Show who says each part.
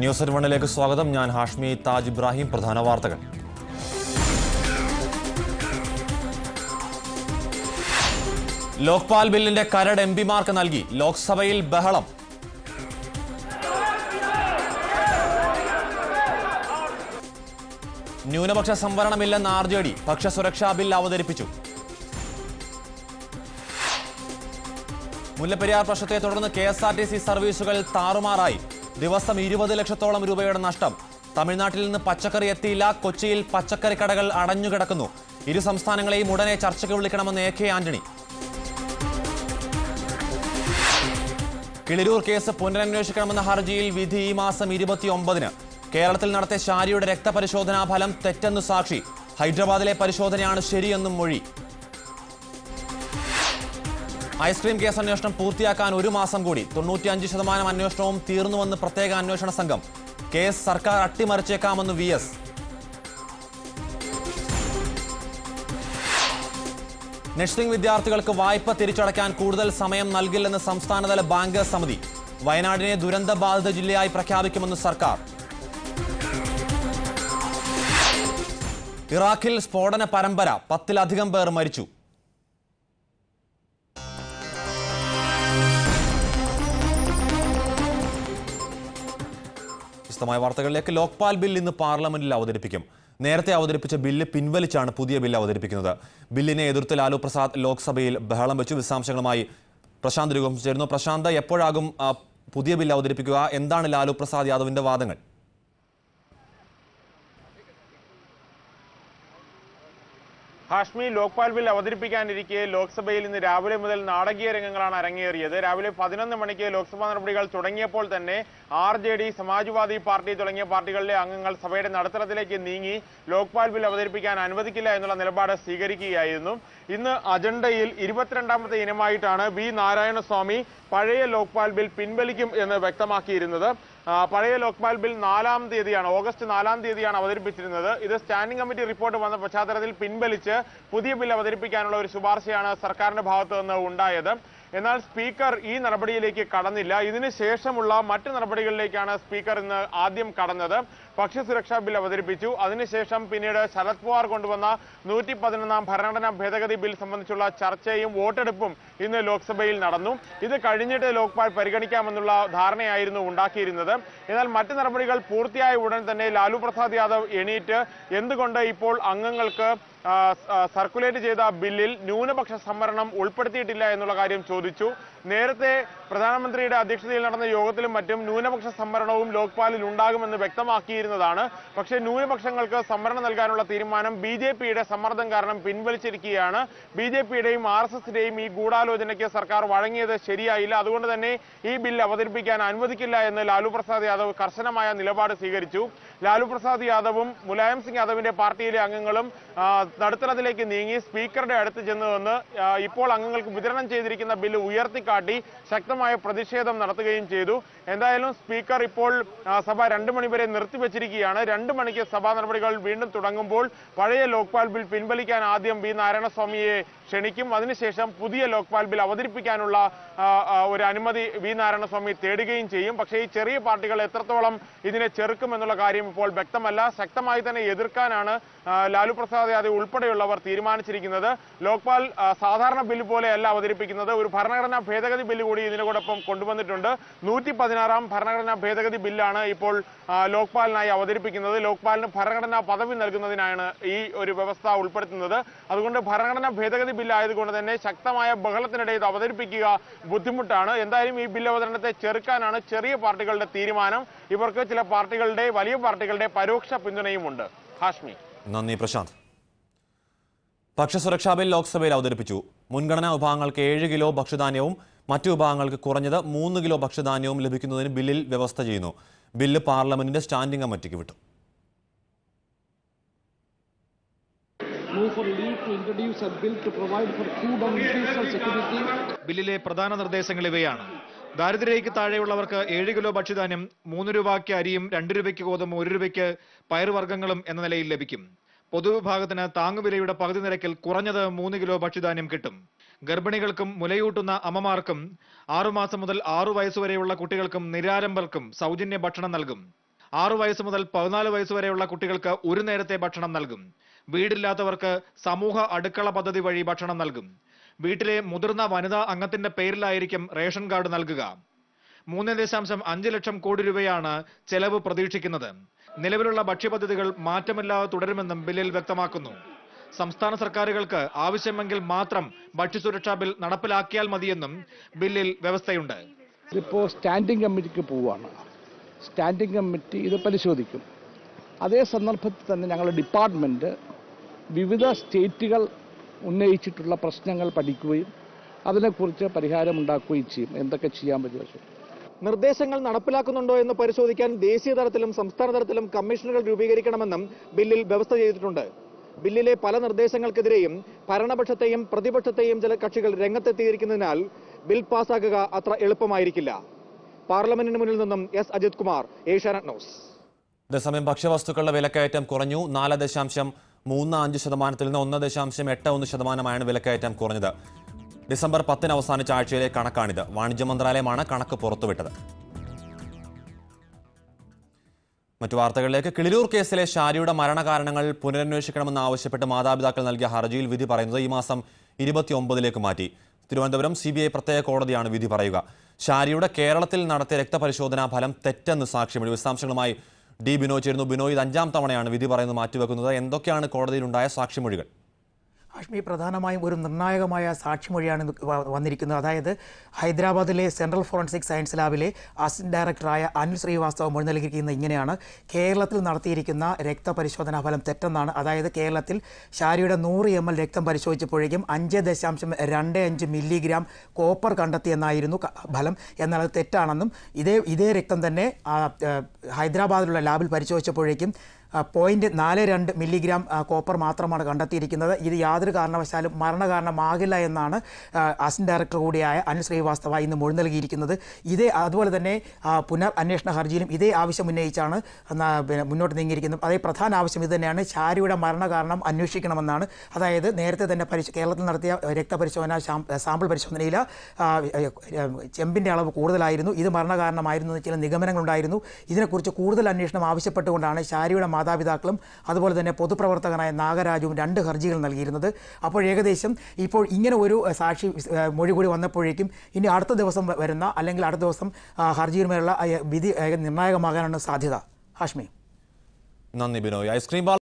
Speaker 1: News at വണ്ണിലേക്ക് സ്വാഗതം ഞാൻ ഹാഷ്മി താജ് ഇബ്രാഹിം പ്രധാന വാർത്തകൾ ലോക്പാൽ ബില്ലിന്റെ കരട് എം പിമാർക്ക് നൽകി ലോക്സഭയിൽ ബഹളം ന്യൂനപക്ഷ സംവരണമില്ലെന്ന് ആർ ജെ ഡി ഭക്ഷ്യസുരക്ഷാ ബിൽ അവതരിപ്പിച്ചു മുല്ലപ്പെരിയാർ പ്രശ്നത്തെ തുടർന്ന് K S R T C സർവീസുകൾ താറുമാറായി ദിവസം ഇരുപത് ലക്ഷത്തോളം രൂപയുടെ നഷ്ടം തമിഴ്നാട്ടിൽ നിന്ന് പച്ചക്കറി എത്തിയില്ല കൊച്ചിയിൽ പച്ചക്കറി കടകൾ അടഞ്ഞുകിടക്കുന്നു ഇരു സംസ്ഥാനങ്ങളെയും ഉടനെ ചർച്ചയ്ക്ക് വിളിക്കണമെന്ന് A K Antony Kiliroor case പുനരന്വേഷിക്കണമെന്ന ഹർജിയിൽ വിധി ഈ മാസം ഇരുപത്തിയൊമ്പതിന് കേരളത്തിൽ നടത്തിയ ശാരിയുടെ രക്തപരിശോധനാ ഫലം തെറ്റെന്നു സാക്ഷി ഹൈദരാബാദിലെ പരിശോധനയാണ് ശരിയെന്നും മൊഴി ഐസ്ക്രീം കേസ് അന്വേഷണം പൂർത്തിയാക്കാൻ ഒരു മാസം കൂടി തൊണ്ണൂറ്റിയഞ്ച് ശതമാനം അന്വേഷണവും തീർന്നുവെന്ന് പ്രത്യേക അന്വേഷണ സംഘം കേസ് സർക്കാർ അട്ടിമറിച്ചേക്കാമെന്ന് വി എസ് നഴ്സിംഗ് വിദ്യാർത്ഥികൾക്ക് വായ്പ തിരിച്ചടയ്ക്കാൻ കൂടുതൽ സമയം നൽകില്ലെന്ന് സംസ്ഥാനതല ബാങ്കേഴ്സ് സമിതി വയനാടിനെ ദുരന്ത ബാധിത ജില്ലയായി പ്രഖ്യാപിക്കുമെന്ന് സർക്കാർ ഇറാഖിൽ സ്ഫോടന പരമ്പര പത്തിലധികം പേർ മരിച്ചു വിശദമായ വാർത്തകളിലേക്ക് ലോക്പാൽ ബിൽ ഇന്ന് പാർലമെന്റിൽ അവതരിപ്പിക്കും നേരത്തെ അവതരിപ്പിച്ച ബില്ല് പിൻവലിച്ചാണ് പുതിയ ബില്ല് അവതരിപ്പിക്കുന്നത് ബില്ലിനെ എതിർത്ത് ലാലു പ്രസാദ് ലോക്സഭയിൽ ബഹളം വെച്ചു വിശദാംശങ്ങളുമായി പ്രശാന്ത് രൂപം ചേരുന്നു പ്രശാന്ത് എപ്പോഴാകും ആ, പുതിയ ബില്ല് അവതരിപ്പിക്കുക എന്താണ് ലാലു പ്രസാദ് യാദവിന്റെ വാദങ്ങൾ
Speaker 2: ഹാഷ്മി ലോക്പാൽ ബിൽ അവതരിപ്പിക്കാനിരിക്കെ ലോക്സഭയിൽ ഇന്ന് രാവിലെ മുതൽ നാടകീയ രംഗങ്ങളാണ് അരങ്ങേറിയത് രാവിലെ പതിനൊന്ന് മണിക്ക് ലോക്സഭാ നടപടികൾ തുടങ്ങിയപ്പോൾ തന്നെ R J D Samajwadi party തുടങ്ങിയ പാർട്ടികളിലെ അംഗങ്ങൾ സഭയുടെ നടുത്തളത്തിലേക്ക് നീങ്ങി ലോക്പാൽ ബിൽ അവതരിപ്പിക്കാൻ അനുവദിക്കില്ല എന്നുള്ള നിലപാട് സ്വീകരിക്കുകയായിരുന്നു ഇന്ന് അജണ്ടയിൽ ഇരുപത്തിരണ്ടാമത്തെ ഇനമായിട്ടാണ് ബി നാരായണസ്വാമി പഴയ ലോക്പാൽ ബിൽ പിൻവലിക്കും എന്ന് വ്യക്തമാക്കിയിരുന്നത് ആ, പഴയ ലോക്പാൽ ബിൽ നാലാം തീയതിയാണ് ഓഗസ്റ്റ് നാലാം തീയതിയാണ് അവതരിപ്പിച്ചിരുന്നത് ഇത് സ്റ്റാൻഡിംഗ് കമ്മിറ്റി റിപ്പോർട്ട് വന്ന പശ്ചാത്തലത്തിൽ പിൻവലിച്ച് പുതിയ ബിൽ അവതരിപ്പിക്കാനുള്ള ഒരു ശുപാർശയാണ് സർക്കാരിന്റെ ഭാഗത്തു നിന്ന് ഉണ്ടായത് എന്നാൽ സ്പീക്കർ ഈ നടപടിയിലേക്ക് കടന്നില്ല ഇതിന് ശേഷമുള്ള മറ്റ് നടപടികളിലേക്കാണ് സ്പീക്കർ ഇന്ന് ആദ്യം കടന്നത് ഭക്ഷ്യസുരക്ഷാ ബിൽ അവതരിപ്പിച്ചു അതിനുശേഷം പിന്നീട് ശരത് പവാർ കൊണ്ടുവന്ന നൂറ്റി പതിനൊന്നാം ഭരണഘടനാ ഭേദഗതി ബിൽ സംബന്ധിച്ചുള്ള ചർച്ചയും വോട്ടെടുപ്പും ഇന്ന് ലോക്സഭയിൽ നടന്നു ഇത് കഴിഞ്ഞിട്ട് ലോക്പാൽ പരിഗണിക്കാമെന്നുള്ള ധാരണയായിരുന്നു ഉണ്ടാക്കിയിരുന്നത് എന്നാൽ മറ്റ് നടപടികൾ പൂർത്തിയായ ഉടൻ തന്നെ ലാലു പ്രസാദ് യാദവ് എണീറ്റ് എന്തുകൊണ്ട് ഇപ്പോൾ അംഗങ്ങൾക്ക് ആ, ആ, സർക്കുലേറ്റ് ചെയ്ത ബില്ലിൽ ന്യൂനപക്ഷ സംവരണം ഉൾപ്പെടുത്തിയിട്ടില്ല എന്നുള്ള കാര്യം ചോദിച്ചു നേരത്തെ പ്രധാനമന്ത്രിയുടെ അധ്യക്ഷതയിൽ നടന്ന യോഗത്തിലും മറ്റും ന്യൂനപക്ഷ സംവരണവും ലോക്പാലിൽ ഉണ്ടാകുമെന്ന് വ്യക്തമാക്കിയിരുന്നതാണ് പക്ഷേ ന്യൂനപക്ഷങ്ങൾക്ക് സംവരണം നൽകാനുള്ള തീരുമാനം ബി ജെ പിയുടെ സമ്മർദ്ദം കാരണം പിൻവലിച്ചിരിക്കുകയാണ് ബി ജെ പിയുടെയും ആർ എസ് എസിന്റെയും ഈ ഗൂഢാലോചനയ്ക്ക് സർക്കാർ വഴങ്ങിയത് ശരിയായില്ല അതുകൊണ്ട് തന്നെ ഈ ബിൽ അവതരിപ്പിക്കാൻ അനുവദിക്കില്ല എന്ന് ലാലു പ്രസാദ് യാദവ് കർശനമായ നിലപാട് സ്വീകരിച്ചു ലാലു പ്രസാദ് യാദവും മുലായം സിംഗ് യാദവിന്റെ പാർട്ടിയിലെ അംഗങ്ങളും ആ, നടുത്തളത്തിലേക്ക് നീങ്ങി സ്പീക്കറുടെ അടുത്ത് ചെന്ന് നിന്ന് ആ, ഇപ്പോൾ അംഗങ്ങൾക്ക് വിതരണം ചെയ്തിരിക്കുന്ന ബില്ല് ഉയർത്തിക്കാട്ടി ശക്തമായ പ്രതിഷേധം നടത്തുകയും ചെയ്തു എന്തായാലും സ്പീക്കർ ഇപ്പോൾ ആ, സഭ രണ്ടു മണി വരെ നിർത്തിവെച്ചിരിക്കുകയാണ് രണ്ടു മണിക്ക് സഭാ നടപടികൾ വീണ്ടും തുടങ്ങുമ്പോൾ പഴയ ലോക്പാൽ ബിൽ പിൻവലിക്കാൻ ആദ്യം ബി നാരായണസ്വാമിയെ ക്ഷണിക്കും അതിനുശേഷം പുതിയ ലോക്പാൽ ബിൽ അവതരിപ്പിക്കാനുള്ള ആ, ആ, ഒരു അനുമതി വി നാരായണസ്വാമി തേടുകയും ചെയ്യും പക്ഷേ ഈ ചെറിയ പാർട്ടികൾ എത്രത്തോളം ഇതിനെ ചെറുക്കുമെന്നുള്ള കാര്യം ഇപ്പോൾ വ്യക്തമല്ല ശക്തമായി തന്നെ എതിർക്കാനാണ് ആ, ലാലു പ്രസാദ് യാദവ് ഉൾപ്പെടെയുള്ളവർ തീരുമാനിച്ചിരിക്കുന്നത് ലോക്പാൽ ആ, സാധാരണ ബില്ല് പോലെയല്ല അവതരിപ്പിക്കുന്നത് ഒരു ഭരണഘടനാ ഭേദഗതി ബില്ല് കൂടി ഇതിനോടൊപ്പം കൊണ്ടുവന്നിട്ടുണ്ട് നൂറ്റി പതിനാറാം ഭരണഘടനാ ഭേദഗതി ബില്ലാണ് ഇപ്പോൾ ആ, ലോക്പാലിനായി അവതരിപ്പിക്കുന്നത് ലോക്പാലിന് ഭരണഘടനാ പദവി നൽകുന്നതിനാണ് ഈ ഒരു വ്യവസ്ഥ ഉൾപ്പെടുത്തുന്നത് അതുകൊണ്ട് ഭരണഘടനാ ഭേദഗതി ബില്ല് ആയതുകൊണ്ട് തന്നെ ശക്തമായ ബഹളത്തിനിടെ ഇത് അവതരിപ്പിക്കുക ബുദ്ധിമുട്ടാണ് എന്തായാലും ഈ ബില്ല് അവതരണത്തെ ചെറുക്കാനാണ് ചെറിയ പാർട്ടികളുടെ തീരുമാനം ഇവർക്ക് ചില പാർട്ടികളുടെ വലിയ പാർട്ടികളുടെ പരോക്ഷ പിന്തുണയുമുണ്ട് ഹാഷ്മി
Speaker 1: നന്ദി പ്രശാന്ത് ഭക്ഷ്യസുരക്ഷാ ബിൽ ലോക്സഭയിൽ അവതരിപ്പിച്ചു മുൻഗണനാ വിഭാഗങ്ങൾക്ക് ഏഴ് കിലോ ഭക്ഷ്യധാന്യവും മറ്റു വിഭാഗങ്ങൾക്ക് കുറഞ്ഞത് മൂന്ന് കിലോ ഭക്ഷ്യധാന്യവും ലഭിക്കുന്നതിന് ബില്ലിൽ വ്യവസ്ഥ ചെയ്യുന്നു ബില്ല് പാർലമെന്റിന്റെ സ്റ്റാൻഡിംഗ് കമ്മിറ്റിക്ക് വിട്ടു
Speaker 3: move for leave to introduce a bill to provide for food and nutritional security
Speaker 4: ബില്ലിലെ പ്രധാന നിർദ്ദേശങ്ങൾ ഇവയാണ് ദാരിദ്ര്യരേഖയ്ക്ക് താഴെയുള്ളവർക്ക് ഏഴ് കിലോ ഭക്ഷ്യധാന്യം മൂന്ന് രൂപയ്ക്ക് അരിയും രണ്ട് രൂപയ്ക്ക് ഗോതമ്പ് ഒരു രൂപയ്ക്ക് പയറുവർഗ്ഗങ്ങളും എന്ന നിലയിൽ ലഭിക്കും പൊതുവിഭാഗത്തിന് താങ്ങുവിലയുടെ പകുതി നിരക്കിൽ കുറഞ്ഞത് മൂന്ന് കിലോ ഭക്ഷ്യധാന്യം കിട്ടും ഗർഭിണികൾക്കും മുലയൂട്ടുന്ന അമ്മമാർക്കും ആറുമാസം മുതൽ ആറു വയസ്സുവരെയുള്ള കുട്ടികൾക്കും നിരാരംഭർക്കും സൗജന്യ ഭക്ഷണം നൽകും ആറു വയസ്സ് മുതൽ പതിനാല് വയസ്സ് വരെയുള്ള കുട്ടികൾക്ക് ഒരു നേരത്തെ ഭക്ഷണം നൽകും വീടില്ലാത്തവർക്ക് സമൂഹ അടുക്കള പദ്ധതി വഴി ഭക്ഷണം നൽകും വീട്ടിലെ മുതിർന്ന വനിതാ അംഗത്തിന്റെ പേരിലായിരിക്കും റേഷൻ കാർഡ് നൽകുക മൂന്ന് ദശാംശം അഞ്ച് ലക്ഷം കോടി രൂപയാണ് ചെലവ് പ്രതീക്ഷിക്കുന്നത് നിലവിലുള്ള ഭക്ഷ്യപദ്ധതികൾ മാറ്റമില്ലാതെ തുടരുമെന്നും ബില്ലിൽ വ്യക്തമാക്കുന്നു സംസ്ഥാന സർക്കാരുകൾക്ക് ആവശ്യമെങ്കിൽ മാത്രം ഭക്ഷ്യസുരക്ഷാ ബിൽ നടപ്പിലാക്കിയാൽ മതിയെന്നും ബില്ലിൽ വ്യവസ്ഥയുണ്ട്
Speaker 3: ഇതിപ്പോൾ സ്റ്റാൻഡിംഗ് കമ്മിറ്റിക്ക് പോവുകയാണ് സ്റ്റാൻഡിംഗ് കമ്മിറ്റി ഇത് പരിശോധിക്കും അതേ സന്ദർഭത്തിൽ തന്നെ ഞങ്ങളുടെ ഡിപ്പാർട്ട്മെൻറ്റ് വിവിധ സ്റ്റേറ്റുകൾ ഉന്നയിച്ചിട്ടുള്ള പ്രശ്നങ്ങൾ പഠിക്കുകയും അതിനെക്കുറിച്ച് പരിഹാരമുണ്ടാക്കുകയും ചെയ്യും എന്തൊക്കെ ചെയ്യാൻ പറ്റുമോ വെച്ചാൽ.
Speaker 4: നിർദ്ദേശങ്ങൾ നടപ്പിലാക്കുന്നുണ്ടോ എന്ന് പരിശോധിക്കാൻ ദേശീയ തലത്തിലും സംസ്ഥാന തലത്തിലും കമ്മീഷനുകൾ രൂപീകരിക്കണമെന്നും ബില്ലിൽ വ്യവസ്ഥ ചെയ്തിട്ടുണ്ട് ബില്ലിലെ പല നിർദ്ദേശങ്ങൾക്കെതിരെയും ഭരണപക്ഷത്തെയും പ്രതിപക്ഷത്തെയും ചില കക്ഷികൾ രംഗത്തെത്തിയിരിക്കുന്നതിനാൽ ബിൽ പാസ്സാക്കുക അത്ര എളുപ്പമായിരിക്കില്ല പാർലമെന്റിന് മുന്നിൽ നിന്നും എസ് അജിത് കുമാർ ഏഷ്യാനെറ്റ് ന്യൂസ്
Speaker 1: അതേസമയം ഭക്ഷ്യവസ്തുക്കളുടെ വിലക്കയറ്റം കുറഞ്ഞു നാല് ദശാംശം മൂന്ന് അഞ്ച് ശതമാനത്തിൽ നിന്ന് ഒന്ന് ദശാംശം എട്ട് ഒന്ന് ശതമാനമായാണ് വിലക്കയറ്റം കുറഞ്ഞത് ഡിസംബർ പത്തിന് അവസാനിച്ച ആഴ്ചയിലെ കണക്കാണിത് വാണിജ്യ മന്ത്രാലയമാണ് കണക്ക് പുറത്തുവിട്ടത് മറ്റു വാർത്തകളിലേക്ക് കിളിരൂർ കേസിലെ ഷാരിയുടെ മരണകാരണങ്ങൾ പുനരന്വേഷിക്കണമെന്ന് ആവശ്യപ്പെട്ട് മാതാപിതാക്കൾ നൽകിയ ഹർജിയിൽ വിധി പറയുന്നത് ഈ മാസം ഇരുപത്തിയൊമ്പതിലേക്ക് മാറ്റി തിരുവനന്തപുരം സി ബി ഐ പ്രത്യേക കോടതിയാണ് വിധി പറയുക ഷാരിയുടെ കേരളത്തിൽ നടത്തിയ രക്തപരിശോധനാ ഫലം തെറ്റെന്ന് സാക്ഷ്യമിഴി വിശദാംശങ്ങളുമായി ഡി ബിനോയ് ചേരുന്നു ബിനോയ് ഇത് അഞ്ചാം തവണയാണ് വിധി പറയുന്നത് മാറ്റിവെക്കുന്നത് എന്തൊക്കെയാണ് കോടതിയിലുണ്ടായ സാക്ഷിമൊഴികൾ
Speaker 5: ഹാഷ്മി പ്രധാനമായും ഒരു നിർണായകമായ സാക്ഷിമൊഴിയാണ് ഇത് വ- വന്നിരിക്കുന്നത് അതായത് ഹൈദരാബാദിലെ സെൻട്രൽ ഫോറൻസിക് സയൻസ് ലാബിലെ അസിസ്റ്റന്റ് ഡയറക്ടറായ അനിൽ ശ്രീവാസ്തവ മൊഴി നൽകിയിരിക്കുന്നത് ഇങ്ങനെയാണ് കേരളത്തിൽ നടത്തിയിരിക്കുന്ന രക്തപരിശോധനാ ഫലം തെറ്റെന്നാണ് അതായത് കേരളത്തിൽ ഷാരിയുടെ നൂറ് എം എൽ രക്തം പരിശോധിച്ചപ്പോഴേക്കും അഞ്ച് ദശാംശം രണ്ട് അഞ്ച് മില്ലിഗ്രാം കോപ്പർ കണ്ടെത്തിയെന്നായിരുന്നു ക- ഫലം എന്നാൽ അത് തെറ്റാണെന്നും ഇതേ ഇതേ രക്തം തന്നെ ആ, ആ, ഹൈദരാബാദിലുള്ള ലാബിൽ പരിശോധിച്ചപ്പോഴേക്കും പോയിന്റ് നാല് രണ്ട് മില്ലിഗ്രാം ആ, കോപ്പർ മാത്രമാണ് കണ്ടെത്തിയിരിക്കുന്നത് ഇത് യാതൊരു കാരണവശാലും മരണകാരണമാകില്ല എന്നാണ് ആ, അസിസ്റ്റന്റ് ഡയറക്ടർ കൂടിയായ അനിൽ ശ്രീവാസ്തവ ഇന്ന് മൊഴി നൽകിയിരിക്കുന്നത് ഇതേ അതുപോലെ തന്നെ ആ, പുനർ അന്വേഷണ ഹർജിയിലും ഇതേ ആവശ്യം ഉന്നയിച്ചാണ് ന- പിന്നെ മുന്നോട്ട് നീങ്ങിയിരിക്കുന്നത് അതേ പ്രധാന ആവശ്യം ഇത് തന്നെയാണ് ഷാരിയുടെ മരണകാരണം അന്വേഷിക്കണമെന്നാണ് അതായത് നേരത്തെ തന്നെ പരിശോ കേരളത്തിൽ നടത്തിയ രക്തപരിശോധന ശാം- സാമ്പിൾ പരിശോധനയിൽ ആ, ചെമ്പിൻ്റെ അളവ് കൂടുതലായിരുന്നു ഇത് മരണകാരണമായിരുന്നു എന്ന് ചില നിഗമനങ്ങളുണ്ടായിരുന്നു ഇതിനെക്കുറിച്ച് കൂടുതൽ അന്വേഷണം ആവശ്യപ്പെട്ടുകൊണ്ടാണ് ഷാരിയുടെ മാതാപിതാക്കളും അതുപോലെ തന്നെ പൊതുപ്രവർത്തകനായ നാഗരാജുവും രണ്ട് ഹർജികൾ നൽകിയിരുന്നത് അപ്പോൾ ഏകദേശം ഇപ്പോൾ ഇങ്ങനെ ഒരു അഹ്, സാക്ഷി അഹ്, മൊഴി കൂടി വന്നപ്പോഴേക്കും ഇനി അടുത്ത ദിവസം വ- വരുന്ന അല്ലെങ്കിൽ അടുത്ത ദിവസം ആ, ഹർജിയിന്മേലുള്ള അഹ്, വിധി അഹ്, നിർണായകമാകാനാണ് സാധ്യത ഹാഷ്മി
Speaker 1: നന്ദി ബിനോയ് ഐസ്ക്രീം ബാർ